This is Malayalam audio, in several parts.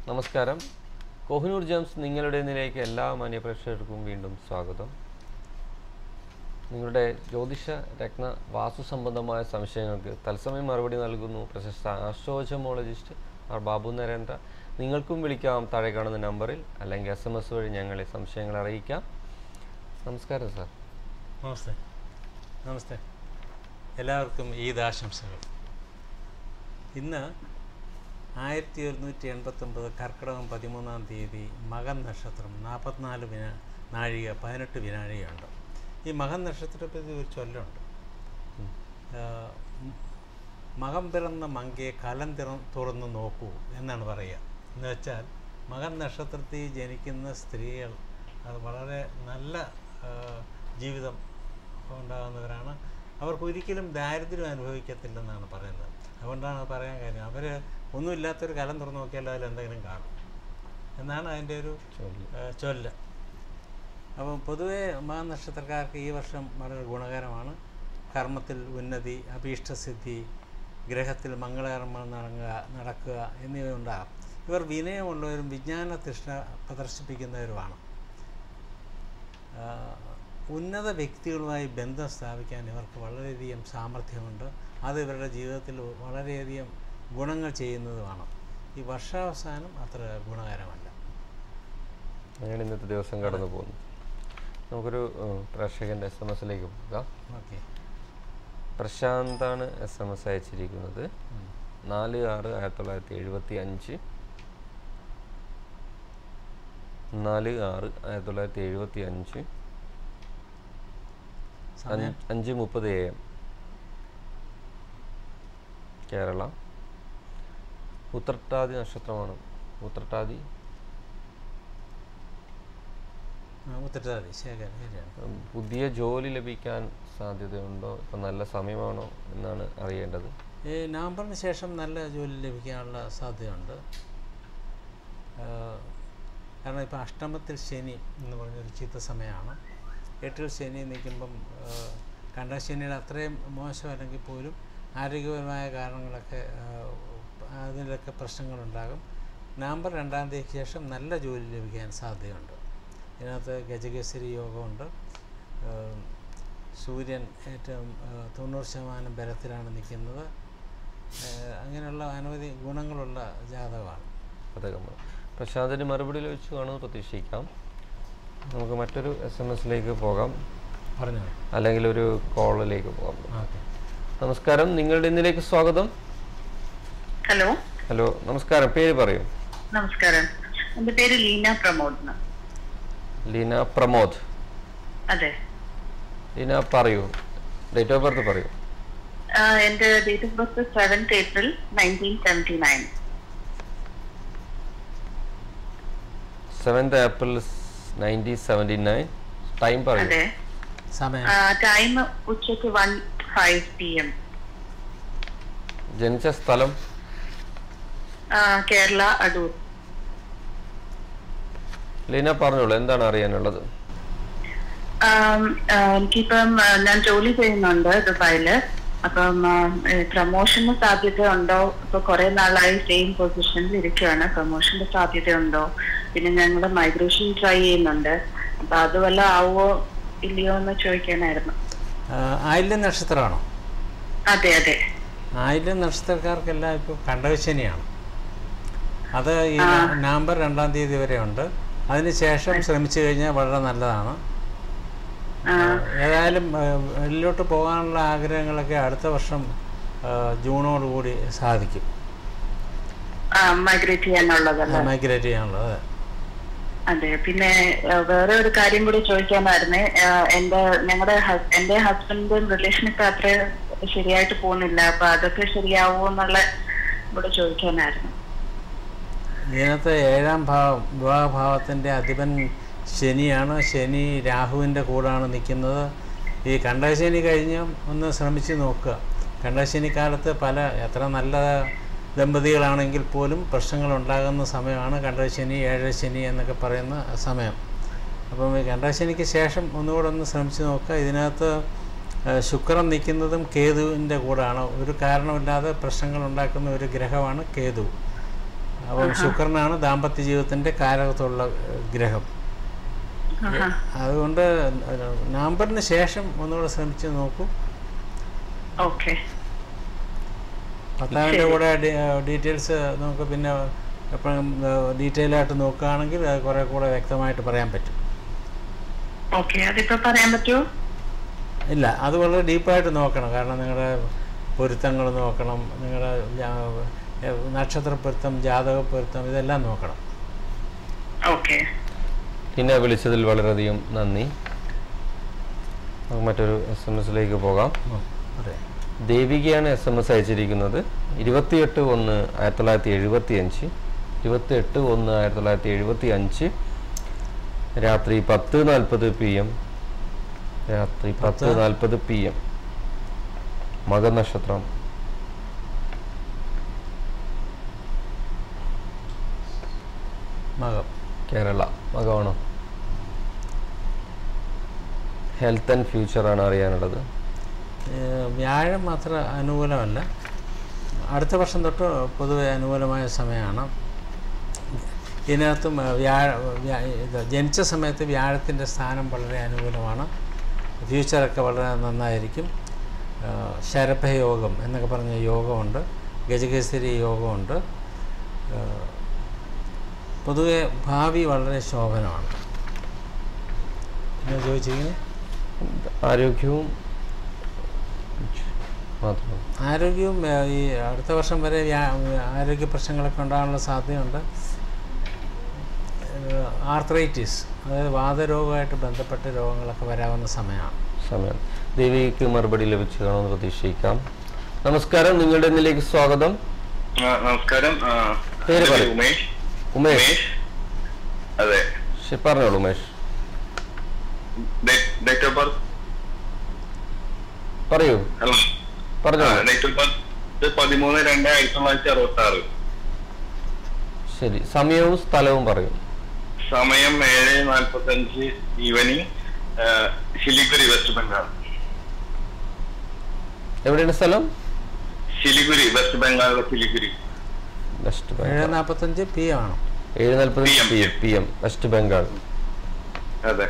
നമസ്കാരം കോഹിനൂർ ജംസ് നിങ്ങളുടെ നിലയ്ക്ക് എല്ലാ മാന്യപ്രേക്ഷകർക്കും വീണ്ടും സ്വാഗതം നിങ്ങളുടെ ജ്യോതിഷ രത്ന വാസ്തു സംബന്ധമായ സംശയങ്ങൾക്ക് തത്സമയം മറുപടി നൽകുന്നു പ്രശസ്ത ആസ്ട്രോജമോളജിസ്റ്റ് ആർ ബാബു നരേന്ദ്ര നിങ്ങൾക്കും വിളിക്കാം താഴെ കാണുന്ന നമ്പറിൽ അല്ലെങ്കിൽ എസ് എം എസ് വഴി ഞങ്ങളെ സംശയങ്ങൾ അറിയിക്കാം നമസ്കാരം സാർ നമസ്തേ നമസ്തേ എല്ലാവർക്കും ഈദ് ആശംസകൾ ഇന്ന് ആയിരത്തി ഒരുന്നൂറ്റി എൺപത്തൊമ്പത് കർക്കിടകം പതിമൂന്നാം തീയതി മകൻ നക്ഷത്രം നാൽപ്പത്തിനാല് വിന നാഴിക പതിനെട്ട് വിനാഴികയുണ്ട് ഈ മകൻ നക്ഷത്രത്തെ പറ്റി ഒരു ചൊല്ലുണ്ട് ആഹ് മ- മകം പിറന്ന മങ്കയെ കലം തിറ തുറന്ന് നോക്കൂ എന്നാണ് പറയുക എന്ന് വെച്ചാൽ മകൻ നക്ഷത്രത്തിൽ ജനിക്കുന്ന സ്ത്രീകൾ അത് വളരെ നല്ല ആഹ് ജീവിതം ഉണ്ടാകുന്നവരാണ് അവർക്ക് ഒരിക്കലും ദാരിദ്ര്യം അനുഭവിക്കത്തില്ലെന്നാണ് പറയുന്നത് അതുകൊണ്ടാണ് അത് പറയാൻ കാര്യം അവർ ഒന്നുമില്ലാത്തൊരു കലം തുറന്ന് നോക്കിയാൽ അതിൽ എന്തെങ്കിലും കാണും എന്നാണ് അതിൻ്റെ ഒരു ചൊല്ല്. ഏഹ് ചൊല്ല് അപ്പം പൊതുവേ മാ നക്ഷത്രക്കാർക്ക് ഈ വർഷം വളരെ ഗുണകരമാണ് കർമ്മത്തിൽ ഉന്നതി അഭീഷ്ടസിദ്ധി ഗ്രഹത്തിൽ മംഗളകർമ്മം നടങ്ങുക നടക്കുക എന്നിവ ഉണ്ടാകും ഇവർ വിനയമുള്ളവരും വിജ്ഞാന തൃഷ്ണ പ്രദർശിപ്പിക്കുന്നവരുമാണ് ആഹ് ഉന്നത വ്യക്തികളുമായി ബന്ധം സ്ഥാപിക്കാൻ ഇവർക്ക് വളരെയധികം സാമർഥ്യമുണ്ട് അത് ഇവരുടെ ജീവിതത്തിൽ വളരെയധികം ഗുണങ്ങൾ ചെയ്യുന്നതുമാണ് ഈ വർഷാവസാനം അത്ര ഗുണകരമല്ല അങ്ങനെ ഇന്നത്തെ ദിവസം കടന്നു പോകുന്നു നമുക്കൊരു ഏഹ്, പ്രേക്ഷകൻ്റെ എസ് എം എസിലേക്ക് പോകാം ഓക്കെ പ്രശാന്താണ് എസ് എം എസ് അയച്ചിരിക്കുന്നത് നാല് ആറ് ആയിരത്തി തൊള്ളായിരത്തി എഴുപത്തി അഞ്ച് നാല് ആറ് ആയിരത്തി തൊള്ളായിരത്തി എഴുപത്തി അഞ്ച് സമയം അഞ്ച് മുപ്പത് എ എം കേരള ഉത്രട്ടാതി നക്ഷത്രമാണ് ഉത്രട്ടാതി ആ, ഉത്തരവാദി ശേഖരൻ ശരിയാണ് ഉം, പുതിയ ജോലി ലഭിക്കാൻ സാധ്യതയുണ്ടോ ഇപ്പം നല്ല സമയമാണോ എന്നാണ് അറിയേണ്ടത് ഈ നവംബറിന് ശേഷം നല്ല ജോലി ലഭിക്കാനുള്ള സാധ്യതയുണ്ട് ആ, കാരണം ഇപ്പോൾ അഷ്ടമത്തിൽ ശനി എന്ന് പറഞ്ഞൊരു ചീത്ത സമയമാണ് എട്ടിൽ ശനി നിൽക്കുമ്പം കണ്ടശനിയുടെ അത്രയും മോശമല്ലെങ്കിൽ പോലും ആരോഗ്യപരമായ കാരണങ്ങളൊക്കെ ആ, അതിലൊക്കെ പ്രശ്നങ്ങളുണ്ടാകും നവംബർ രണ്ടാം തീയതിക്ക് ശേഷം നല്ല ജോലി ലഭിക്കാൻ സാധ്യതയുണ്ട് ഇതിനകത്ത് ഗജകേസരി യോഗമുണ്ട് ആ, സൂര്യൻ ഏറ്റവും ആ, തൊണ്ണൂറ് ശതമാനം ബലത്തിലാണ് നിൽക്കുന്നത് ആ, അങ്ങനെയുള്ള അനവധി ഗുണങ്ങളുള്ള ജാതകമാണ് പതകമാണ് പ്രശാന്തിന് മറുപടി ലഭിച്ചു കാണുമെന്ന് പ്രതീക്ഷിക്കാം നമുക്ക് മറ്റൊരു എസ് എം എസിലേക്ക് പോകാം പറഞ്ഞോ അല്ലെങ്കിൽ ഒരു കോളിലേക്ക് പോകാം ഓക്കെ നമസ്കാരം നിങ്ങളുടെ ഇന്നിലേക്ക് സ്വാഗതം ഹലോ ഹലോ നമസ്കാരം പേര് പറയൂ നമസ്കാരം എന്റെ പേര് ലീന പ്രമോദ് എന്ന്. ലീന പ്രമോദ് അതെ ലീന പറയൂ ഡേറ്റ് ഓഫ് ബർത്ത് പറയൂ ആ, എന്റെ date of birth seventh April nineteen seventy nine seventh April nineteen seventy nine time പറയൂ അതെ സമയം ടൈം ഉച്ചയ്ക്ക് വൺ ഫൈവ് പി എം ജനിച്ച സ്ഥലം കേരള അടൂർ ലീന പറഞ്ഞോളൂ എന്താണ് അറിയാനുള്ളത് ആം, ആ, എനിക്കിപ്പം ആ, ഞാൻ ജോലി ചെയ്യുന്നുണ്ട് ദുബായില് അപ്പം പ്രൊമോഷന് സാധ്യത ഉണ്ടോ ഇപ്പൊ കുറെ നാളായി സെയിം പൊസിഷനിൽ ഇരിക്കുകയാണ് പ്രൊമോഷന്റെ സാധ്യത ഉണ്ടോ പിന്നെ ഞങ്ങൾ മൈഗ്രേഷൻ ട്രൈ ചെയ്യുന്നുണ്ട് അപ്പൊ അത് വല്ല ആവോ ഇല്ലയോ എന്ന് ചോദിക്കാനായിരുന്നു ആ, ആയില്യം നക്ഷത്രമാണോ അതെ അതെ ആയില്യം നക്ഷത്രക്കാർക്കെല്ലാം ഇപ്പോൾ കണ്ടകശനിയാണ് അത് ഈ ന- നവംബർ രണ്ടാം തീയതി വരെ ഉണ്ട് അതിനുശേഷം ശ്രമിച്ചു കഴിഞ്ഞാൽ വളരെ നല്ലതാണ് ആ, ഏതായാലും ആ, വെളിയിലോട്ട് പോകാനുള്ള ആഗ്രഹങ്ങളൊക്കെ അടുത്ത വർഷം ആ, ജൂണോടുകൂടി സാധിക്കും മൈഗ്രേറ്റ് ചെയ്യാനുള്ളതല്ല മൈഗ്രേറ്റ് ചെയ്യാനുള്ളത് അതെ. അതെ പിന്നെ ആ, വേറെ ഒരു കാര്യം കൂടി ചോദിക്കാനായിരുന്നേ ആ, എന്റെ ഞങ്ങളുടെ എന്റെ ഹസ്ബൻഡും റിലേഷനൊക്കെ അത്ര ശരിയായിട്ട് പോകുന്നില്ല അപ്പൊ അതൊക്കെ ശരിയാവോ എന്നുള്ള കൂടെ ചോദിക്കാനായിരുന്നു ഇതിനകത്ത് ഏഴാം ഭാവം വിവാഹഭാവത്തിൻ്റെ അധിപൻ ശനിയാണ് ശനി രാഹുവിൻ്റെ കൂടാണ് നിൽക്കുന്നത് ഈ കണ്ടശനി കഴിഞ്ഞ് ഒന്ന് ശ്രമിച്ച് നോക്കുക കണ്ടശനി കാലത്ത് പല എത്ര നല്ല ദമ്പതികളാണെങ്കിൽ പോലും പ്രശ്നങ്ങൾ ഉണ്ടാകുന്ന സമയമാണ് കണ്ടശനി ഏഴശനി എന്നൊക്കെ പറയുന്ന സമയം അപ്പം ഈ കണ്ടശനിക്ക് ശേഷം ഒന്നുകൂടെ ഒന്ന് ശ്രമിച്ച് നോക്കുക ഇതിനകത്ത് ആ, ശുക്രൻ നിൽക്കുന്നതും കേതുവിൻ്റെ കൂടാണ് ഒരു കാരണമില്ലാതെ പ്രശ്നങ്ങൾ ഉണ്ടാക്കുന്ന ഒരു ഗ്രഹമാണ് കേതു അപ്പം ശുക്രനാണ് ദാമ്പത്യ ജീവിതത്തിൻ്റെ കാരകത്തുള്ള ഏഹ്, ഗ്രഹം ആഹാ. അതുകൊണ്ട് നവംബറിന് ശേഷം ഒന്നുകൂടെ ശ്രമിച്ച് നോക്കൂ ഓക്കെ ഭർത്താവിൻ്റെ കൂടെ ഡീറ്റെയിൽസ് നമുക്ക് പിന്നെ എപ്പോഴും ഡീറ്റെയിൽ ആയിട്ട് നോക്കുകയാണെങ്കിൽ അത് കുറേ കൂടെ വ്യക്തമായിട്ട് പറയാൻ പറ്റും ഓക്കെ അതിപ്പോ പറയാൻ പറ്റുമോ ഇല്ല അത് വളരെ ഡീപ്പായിട്ട് നോക്കണം കാരണം നിങ്ങളുടെ പൊരുത്തങ്ങൾ നോക്കണം നിങ്ങളുടെ ജാ- ഏഹ് നക്ഷത്ര പൊരുത്തം ജാതക പൊരുത്തം ഇതെല്ലാം നോക്കണം ഓക്കെ പിന്നെ വിളിച്ചതിൽ വളരെയധികം നന്ദി നമുക്ക് മറ്റൊരു എസ് എം എസിലേക്ക് പോകാം ഉം, അതെ ദേവികയാണ് എസ് എം എസ് അയച്ചിരിക്കുന്നത് ഇരുപത്തിയെട്ട് ഒന്ന് ആയിരത്തി തൊള്ളായിരത്തി എഴുപത്തി അഞ്ച് ഇരുപത്തിയെട്ട് ഒന്ന് ആയിരത്തി തൊള്ളായിരത്തി എഴുപത്തി അഞ്ച് രാത്രി പത്ത് നാൽപ്പത് പി എം രാത്രി പത്ത് പത്ത്? നാൽപ്പത് പി എം മകനക്ഷത്രം മകം കേരള മകമാണോ ഹെൽത്ത് ആൻഡ് ഫ്യൂച്ചറാണ് അറിയാനുള്ളത് ഏഹ് വ്യാഴം അത്ര അനുകൂലമല്ല അടുത്ത വർഷം തൊട്ട് പൊതുവെ അനുകൂലമായ സമയമാണ് ഇതിനകത്തും ഏഹ്, വ്യാഴ വ്യാ- ഇത് ജനിച്ച സമയത്ത് വ്യാഴത്തിൻ്റെ സ്ഥാനം വളരെ അനുകൂലമാണ് ഫ്യൂച്ചറൊക്കെ വളരെ നന്നായിരിക്കും ഏഹ്, ശരഭയോഗം എന്നൊക്കെ പറഞ്ഞ യോഗമുണ്ട് ഗജകേസരി യോഗമുണ്ട് ഏഹ്, പൊതുവെ ഭാവി വളരെ ശോഭനമാണ് പിന്നെ ചോദിച്ചിരിക്കുന്നത് ആരോഗ്യവും മാത്രം ആരോഗ്യവും ഏ, ഈ അടുത്ത വർഷം വരെ വ്യാ- ആരോഗ്യ പ്രശ്നങ്ങളൊക്കെ ഉണ്ടാകാനുള്ള സാധ്യതയുണ്ട് ആർത്രൈറ്റിസ് അതായത് വാതരോഗമായിട്ട് ബന്ധപ്പെട്ട രോഗങ്ങളൊക്കെ വരാവുന്ന സമയമാണ് സമയം ദേവിക്ക് മറുപടി ലഭിച്ചു കാണുമെന്ന് പ്രതീക്ഷിക്കാം നമസ്കാരം നിങ്ങളുടെ ഇന്നിലേക്ക് സ്വാഗതം ആ, നമസ്കാരം ആ, പേര് എൻ്റെ പറയൂ. ഉമേഷ് ഉമേഷ് ഉമേഷ് അതെ ശരി, പറഞ്ഞോളൂ ഉമേഷ് ഡേറ്റ് ഓഫ് ബർത്ത് പറയൂ ഹലോ പറഞ്ഞോളൂ ഡേറ്റ് ഓഫ് ബർത്ത് പതിമൂന്ന് രണ്ട് ആയിരത്തി തൊള്ളായിരത്തി അറുപത്തി ആറ് ശരി സമയവും സ്ഥലവും പറയൂ സമയം ഏഴ് നാൽപ്പത്തി അഞ്ച് ഈവനിങ് ശിലിഗുരി വെസ്റ്റ് ബംഗാൾ എവിടെയാണ് സ്ഥലം ശിലിഗുരി വെസ്റ്റ് ബംഗാളിലെ ശിലിഗുരി വെസ്റ്റ് ഏഴ് ബംഗാൾ നാൽപ്പത്തഞ്ച് പി ആണോ ഏഴ് നാൽപ്പത് PM. P M P M West Bengal അതെ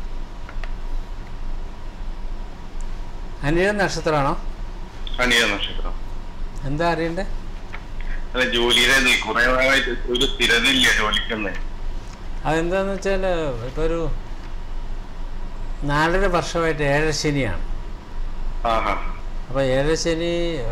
അനിഴ നക്ഷത്രമാണോ അനിയ നക്ഷത്രം എന്താ അറിയണ്ടേ അല്ല ജോലിയുടെ ഇത് കുറെ നാളായിട്ട് ഒരു സ്ഥിരതയില്ല ജോലിക്കൊന്നേ അതെന്താന്ന് വെച്ചാൽ ഇപ്പോൾ ഒരു നാലര വർഷമായിട്ട് ഏഴര ശനിയാണ് ആഹാ അപ്പോൾ ഏഴര ശനി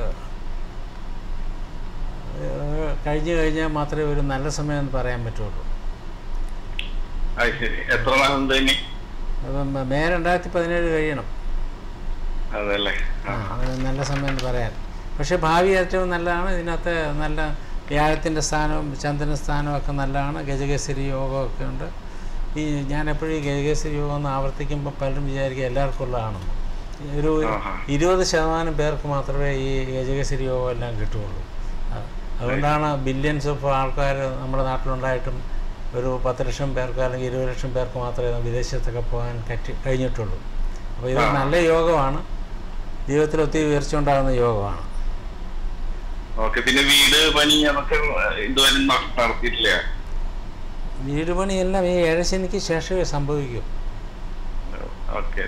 ഏഹ്, കഴിഞ്ഞു കഴിഞ്ഞാൽ മാത്രമേ ഒരു നല്ല സമയം എന്ന് പറയാൻ പറ്റുള്ളൂ അത് ശരി എത്ര നാളുണ്ട് ഇനി അപ്പം മെയ് രണ്ടായിരത്തി പതിനേഴ് കഴിയണം അതല്ലേ ആ അത് നല്ല സമയം എന്ന് പറയാൻ പക്ഷേ ഭാവി ഏറ്റവും നല്ലതാണ് ഇതിനകത്ത് നല്ല വ്യാഴത്തിൻ്റെ സ്ഥാനവും ചന്ദ്രൻ്റെ സ്ഥാനവും ഒക്കെ നല്ലതാണ് ഗജകേസരി യോഗമൊക്കെ ഉണ്ട് ഈ ഞാൻ എപ്പോഴും ഈ ഗജകേസരി യോഗം എന്ന് ആവർത്തിക്കുമ്പോൾ പലരും വിചാരിക്കും എല്ലാവർക്കും ഉള്ളതാണെന്ന് ഒരു ആഹാ. ഇരുപത് ശതമാനം പേർക്ക് മാത്രമേ ഈ ഗജകേസരി യോഗം എല്ലാം കിട്ടുകയുള്ളൂ അ- അതുകൊണ്ടാണ് ബില്യൺസ് ഓഫ് ആൾക്കാർ നമ്മുടെ നാട്ടിലുണ്ടായിട്ടും ഒരു പത്ത് ലക്ഷം പേർക്ക് അല്ലെങ്കിൽ ഇരുപത് ലക്ഷം പേർക്ക് മാത്രമേ വിദേശത്തൊക്കെ പോകാൻ കറ്റി കഴിഞ്ഞിട്ടുള്ളൂ അപ്പോൾ ഇത് ആ. നല്ല യോഗമാണ് ജീവിതത്തിൽ ഒത്തിരി ഉയർച്ച ഉണ്ടാകുന്ന യോഗമാണ് ഓക്കെ പിന്നെ വീട് പണി അതൊക്കെ ഇതുവരെ ന- നടത്തിയിട്ടില്ല വീട് പണിയെല്ലാം ഈ ഏഴശനിക്ക് ശേഷമേ സംഭവിക്കൂ okay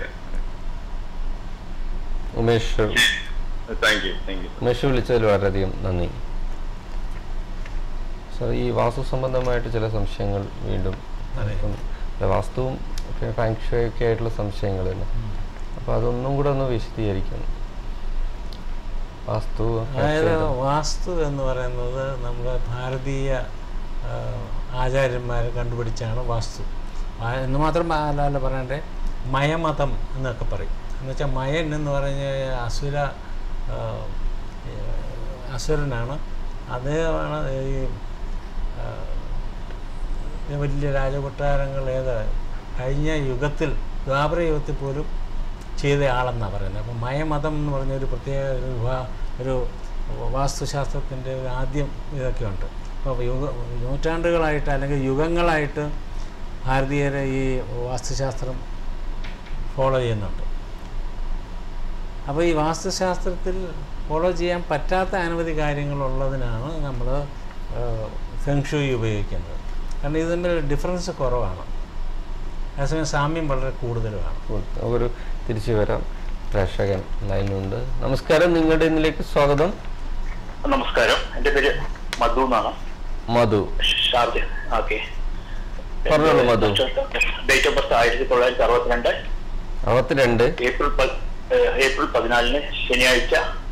Umesh thank you thank you Umesh വിളിച്ചതിൽ വളരെയധികം നന്ദി സർ ഈ വാസ്തു സംബന്ധമായിട്ട് ചില സംശയങ്ങൾ വീണ്ടും അതെ. ഇപ്പം അല്ല, വാസ്തുവും ഒക്കെ ഫാങ്ഷയൊക്കെ ആയിട്ടുള്ള സംശയങ്ങൾ തന്നെ അപ്പോൾ അതൊന്നും കൂടെ ഒന്ന് വിശദീകരിക്കണം വാസ്തു അതായത് വാസ്തു എന്ന് പറയുന്നത് നമ്മുടെ ഭാരതീയ ആ, ആചാര്യന്മാർ കണ്ടുപിടിച്ചാണ് വാസ്തു ആ, എന്ന് മാത്രം അല്ല അല്ല പറയണ്ടേ മയമതം എന്നൊക്കെ പറയും എന്ന് വെച്ചാൽ മയൻ എന്ന് പറഞ്ഞ അസുര ആ, ഈ, അസുരനാണ് അദ്ദേഹമാണ് ഈ ആ, ഈ വലിയ രാജകൊട്ടാരങ്ങൾ ഏത് കഴിഞ്ഞ യുഗത്തിൽ ദ്വാപര യുഗത്തിൽ പോലും ചെയ്ത ആളെന്നാണ് പറയുന്നത് അപ്പം മയമതം എന്ന് പറഞ്ഞ ഒരു പ്രത്യേക ഒരു വിഭാ- ഒരു വാസ്തുശാസ്ത്രത്തിൻ്റെ ഒരു ആദ്യം ഇതൊക്കെ ഉണ്ട് അപ്പോൾ യുഗ നൂറ്റാണ്ടുകളായിട്ട് അല്ലെങ്കിൽ യുഗങ്ങളായിട്ട് ഭാരതീയർ ഈ വാസ്തുശാസ്ത്രം ഫോളോ ചെയ്യുന്നുണ്ട് അപ്പോൾ ഈ വാസ്തുശാസ്ത്രത്തിൽ ഫോളോ ചെയ്യാൻ പറ്റാത്ത അനവധി കാര്യങ്ങളുള്ളതിനാണ് നമ്മൾ ഫെങ്ഷുയി ഉപയോഗിക്കുന്നത് കാരണം ഇത് തമ്മിൽ ഡിഫറൻസ് കുറവാണ് അതേസമയം സാമ്യം വളരെ കൂടുതലുമാണ് നമുക്കൊരു തിരിച്ചു വരാം പ്രേക്ഷകൻ ലൈനിലുണ്ട് നമസ്കാരം നിങ്ങളുടെ ഇന്നിലേക്ക് സ്വാഗതം നമസ്കാരം എന്റെ പേര് മധു എന്നാണ് മധു ഷാർജ ഓക്കെ പറഞ്ഞോളൂ, മധു. ഡേറ്റ് ഓഫ് ബർത്ത് ആയിരത്തി തൊള്ളായിരത്തി അറുപത്തിരണ്ട് അറുപത്തിരണ്ട് ഏപ്രിൽ പ- ഏഹ് ഏപ്രിൽ പതിനാലിന് ശനിയാഴ്ച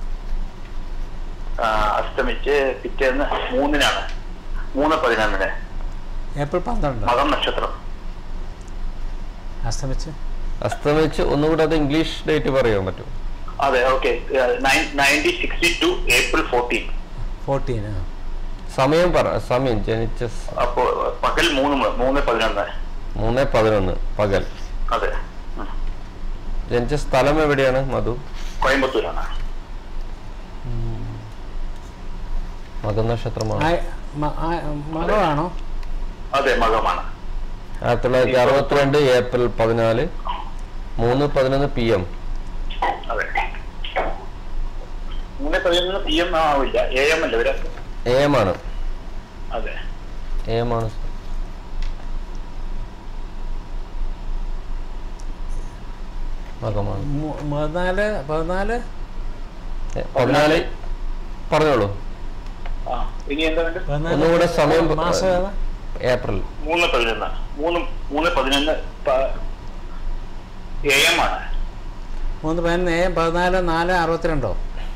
ആ, അസ്തമിച്ച് പിറ്റേന്ന് മൂന്നിനാണ് മൂന്ന് പതിനൊന്നിന് ഏപ്രിൽ പന്ത്രണ്ട് മകം നക്ഷത്രം അസ്തമിച്ച് അസ്തമിച്ച് ഒന്നുകൂടെ അത് ഇംഗ്ലീഷ് ഡേറ്റ് പറയാൻ പറ്റും അതെ okay nineteen sixty two April fourteen fourteen സമയം പറ സമയം ജനിച്ച സ- അപ്പോ പകൽ മൂന്ന് മ- മൂന്ന് പതിനൊന്ന് മൂന്ന് പതിനൊന്ന് പകൽ അതെ ഉം. ജനിച്ച സ്ഥലം എവിടെയാണ് മധു കോയമ്പത്തൂരാണ് മകനക്ഷത്രമാണ് മകളാണോ അതെ മകമാണ് ആയിരത്തി തൊള്ളായിരത്തി അറുപത്തിരണ്ട് ഏപ്രിൽ പതിനാല് മൂന്ന് പതിനൊന്ന് പി എം അതെ മൂന്ന് പതിനൊന്ന് പി എം ആവില്ല എ എം അല്ലേ ഇവര് എ എം ആണ് അതെ എ എം ആണ് മകമാണ് മു- പതിനാല് പതിനാല് ഏ, പതിനാല് പറഞ്ഞോളൂ ആ ഇനി എന്താ വേണ്ടത് പതിനാല് ഒന്നുകൂടെ സമയം പ- മാസം ഏതാ ഏപ്രിൽ മൂന്ന് പതിനൊന്ന് മൂന്ന് മൂന്ന് പതിനൊന്ന് എ എം ആണ് മൂന്ന് പതിനൊന്ന് ഏ പതിനാല് നാല് അറുപത്തിരണ്ടോ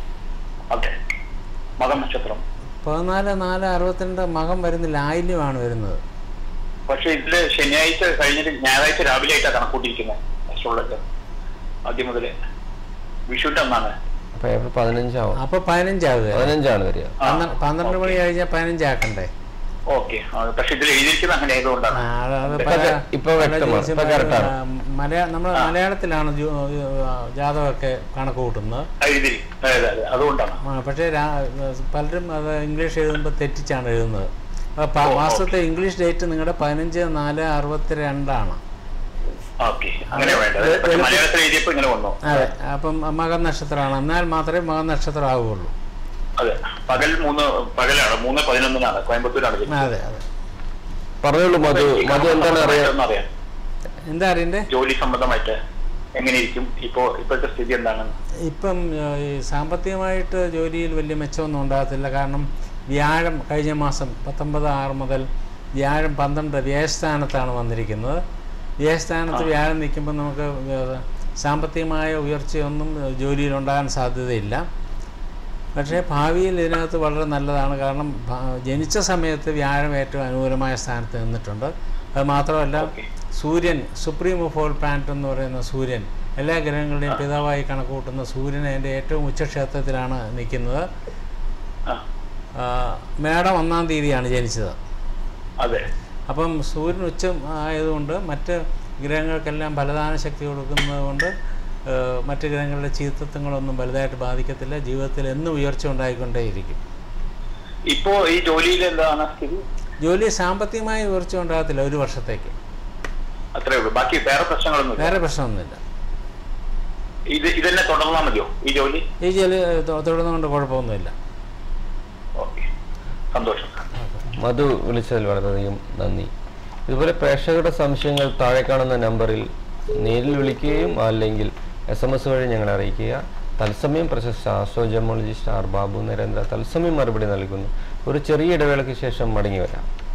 അതെ മകം നക്ഷത്രം പതിനാല് നാല് അറുപത്തിരണ്ട് മകം വരുന്നില്ല ആയില്യമാണ് വരുന്നത് പക്ഷെ ഇതില് ശനിയാഴ്ച കഴിഞ്ഞിട്ട് ഞായറാഴ്ച രാവിലെ ആയിട്ടാണ് കണക്കൂട്ടിയിരിക്കുന്നത് അസ്ട്രോളജർ ആദ്യം മുതല് വിഷുവിന്റെ അന്നാണ് അപ്പൊ ഏപ്രിൽ പതിനഞ്ചാവും അപ്പൊ പതിനഞ്ചാവുക പതിനഞ്ചാണ് വരിക ആ, പന്ത്ര- പന്ത്രണ്ട് മണി ഓക്കേ. കഴിഞ്ഞാൽ പതിനഞ്ചാക്കണ്ടേ ഓക്കെ പക്ഷെ ഇതിൽ എഴുതിയിരിക്കുന്നത് അങ്ങനെ ആ, ആയതുകൊണ്ടാണ് അത് അത് ഇപ്പൊ പല- ക- ഇപ്പൊ പല വ്യക്തമാണ്. ഇപ്പൊ ജ്യോത്സ്യന്മാരും, correct ആണ്. ആ, മലയാ നമ്മൾ ആ. മലയാളത്തിലാണ് ജോ- ആ, ജാതകമൊക്കെ കണക്ക് കൂട്ടുന്നത് എഴുതി അതെ അതെ അതുകൊണ്ടാണ് ആ, പക്ഷേ രാ- പലരും അത് ഇംഗ്ലീഷ് എഴുതുമ്പോൾ തെറ്റിച്ചാണ് എഴുതുന്നത് അപ്പോൾ പ- ഓ, ഓക്കേ. മാസത്തെ ഇംഗ്ലീഷ് ഡേറ്റ് നിങ്ങളുടെ പതിനഞ്ച് നാല് അറുപത്തി രണ്ടാണ് ഓക്കെ അങ്ങനെ വേണ്ടത് വെ- പക്ഷെ വെളുപ്പ്- മലയാളത്തിൽ എഴുതിയപ്പോ ഇങ്ങനെ വന്നു അതെ അപ്പം മകൻ നക്ഷത്രമാണ് എന്നാൽ മാത്രമേ മകൻ നക്ഷത്രം ആവുകയുള്ളൂ അതെ പകൽ മൂന്ന് പകലാണ് മൂന്ന് പതിനൊന്നിനാണ് കോയമ്പത്തൂരാണ് ജനിച്ചത്. അതെ അതെ പറഞ്ഞോളൂ മധു ഈ മധു എന്താണ് അറിയാൻ ഒന്ന് അറിയാം എന്താ അറിയണ്ടേ ജോലി സംബന്ധമായിട്ട് എങ്ങനെയിരിക്കും ഇപ്പോ ഇപ്പോഴത്തെ സ്ഥിതി എന്താണ് ഇപ്പം ആ, ഈ സാമ്പത്തികമായിട്ട് ജോലിയിൽ വലിയ മെച്ചമൊന്നും ഉണ്ടാകത്തില്ല കാരണം വ്യാഴം കഴിഞ്ഞ മാസം പത്തൊമ്പത് ആറ് മുതൽ വ്യാഴം പന്ത്രണ്ട് വ്യയസ്ഥാനത്താണ് വന്നിരിക്കുന്നത് വ്യയസ്ഥാനത്ത് വ്യാഴം നിൽക്കുമ്പോൾ നമുക്ക് ഏ, സാമ്പത്തികമായ ഉയർച്ചയൊന്നും ഏ, ജോലിയിൽ ഉണ്ടാകാൻ സാധ്യതയില്ല പക്ഷേ ഭാവിയിൽ ഇതിനകത്ത് വളരെ നല്ലതാണ് കാരണം ഭ- ജനിച്ച സമയത്ത് വ്യാഴം ഏറ്റവും അനുകൂലമായ സ്ഥാനത്ത് നിന്നിട്ടുണ്ട് അത് മാത്രമല്ല ഓക്കെ സൂര്യൻ സുപ്രീം ഓഫ് ഓൾ പ്ലാനറ്റ് എന്ന് പറയുന്ന സൂര്യൻ എല്ലാ ഗ്രഹങ്ങളുടെയും പിതാവായി കണക്ക് കൂട്ടുന്ന സൂര്യൻ അതിൻ്റെ ഏറ്റവും ഉച്ചക്ഷേത്രത്തിലാണ് നിൽക്കുന്നത് ആ ആ, മേടം ഒന്നാം തീയതിയാണ് ജനിച്ചത് അതെ അപ്പം സൂര്യൻ ഉച്ചം ആയതുകൊണ്ട് മറ്റ് ഗ്രഹങ്ങൾക്കെല്ലാം ഫലദാന ശക്തി കൊടുക്കുന്നത് കൊണ്ട് ആ, മറ്റ് ഗ്രഹങ്ങളുടെ ചീത്തത്വങ്ങളൊന്നും വലുതായിട്ട് ബാധിക്കത്തില്ല ജീവിതത്തിൽ എന്നും ഉയർച്ച ഉണ്ടായിക്കൊണ്ടേയിരിക്കും ഇപ്പോ ഈ ജോലിയിൽ എന്താണ് സ്ഥിതി ജോലി സാമ്പത്തികമായി ഉയർച്ച ഉണ്ടാകത്തില്ല ഒരു വർഷത്തേക്ക് അത്രേ ഉള്ളൂ ബാക്കി വേറെ പ്രശ്നങ്ങളൊന്നും ഇല്ല വേറെ പ്രശ്നമൊന്നുമില്ല ഇത് ഇതന്നെ തുടർന്നാൽ മതിയോ ഈ ജോലി ഈ ജോലി തൊ- തുടർന്നുകൊണ്ട് കുഴപ്പമൊന്നുമില്ല ഓക്കെ സന്തോഷം മധു വിളിച്ചതിൽ വളരെയധികം നന്ദി ഇതുപോലെ പ്രേക്ഷകരുടെ സംശയങ്ങൾ താഴെ കാണുന്ന നമ്പറിൽ നേരിൽ വിളിക്കുകയും അല്ലെങ്കിൽ എസ് എം എസ് വഴി ഞങ്ങളെ അറിയിക്കുക തത്സമയം പ്രശസ്ത ആസ്ട്രോജമോളജിസ്റ്റ് ആർ ബാബു നരേന്ദ്ര തത്സമയം മറുപടി നൽകുന്നു ഒരു ചെറിയ ഇടവേളയ്ക്ക് ശേഷം മടങ്ങി വരാം